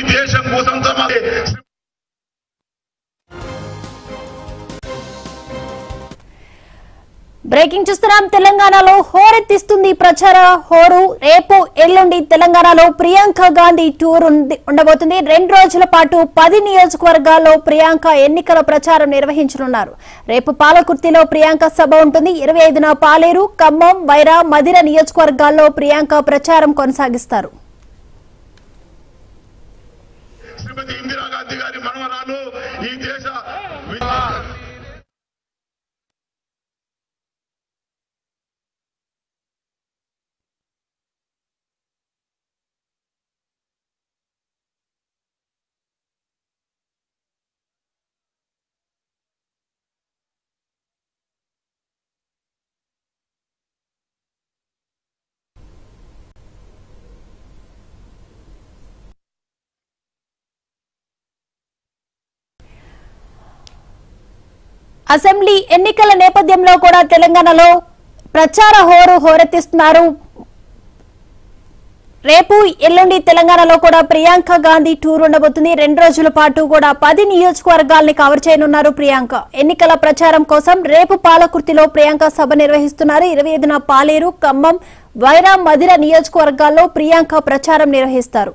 ఈ దేశం కోసం తమ బ్రేకింగ్ చూస్తున్నాం తెలంగాణలో హోరెత్తిస్తుంది ప్రచార హోరు రేపు ఎల్లుండి తెలంగాణలో ప్రియాంక గాంధీ టూర్ ఉంది- ఉండబోతుంది రెండు రోజుల పాటు పది నియోజకవర్గాల్లో ప్రియాంక ఎన్నికల ప్రచారం నిర్వహించనున్నారు రేపు పాలకుర్తిలో ప్రియాంక సభ ఉంటుంది ఇరవై ఐదున పాలేరు ఖమ్మం వైరా మదిర నియోజకవర్గాల్లో ప్రియాంక ప్రచారం కొనసాగిస్తారు శ్రీమతి ఇందిరాగాంధీ గారి మనవరాలు ఈ దేశ అసెంబ్లీ ఎన్నికల నేపథ్యంలో కూడా తెలంగాణలో ప్రచార హోరు హోరెత్తిస్తున్నారు రేపు ఎల్లుండి తెలంగాణలో కూడా ప్రియాంక గాంధీ టూర్ ఉండబోతుంది రెండు రోజుల పాటు కూడా పది నియోజకవర్గాల్ని కవర్ చేయనున్నారు ప్రియాంక ఎన్నికల ప్రచారం కోసం రేపు పాలకుర్తిలో ప్రియాంక సభ నిర్వహిస్తున్నారు ఇరవై ఐదున పాలేరు ఖమ్మం వైరా మధిర నియోజకవర్గాల్లో ప్రియాంక ప్రచారం నిర్వహిస్తారు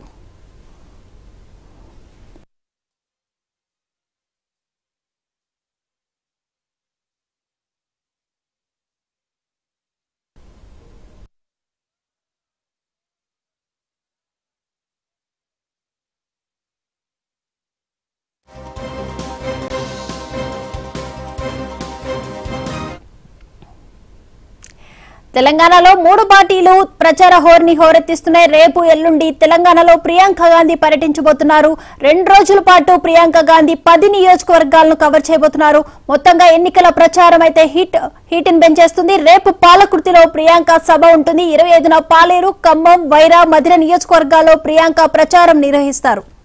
తెలంగాణలో మూడు పార్టీలు ప్రచార హోర్ని హోరెత్తిస్తున్నాయి రేపు ఎల్లుండి తెలంగాణలో ప్రియాంక గాంధీ పర్యటించబోతున్నారు రెండు రోజుల పాటు ప్రియాంక గాంధీ పది నియోజకవర్గాలను కవర్ చేయబోతున్నారు మొత్తంగా ఎన్నికల ప్రచారం అయితే హిట్ హీట్ ని పెంచేస్తుంది రేపు పాలకుర్తిలో ప్రియాంక సభ ఉంటుంది ఇరవై ఐదున పాలేరు ఖమ్మం వైరా మధిర నియోజకవర్గాల్లో ప్రియాంక ప్రచారం నిర్వహిస్తారు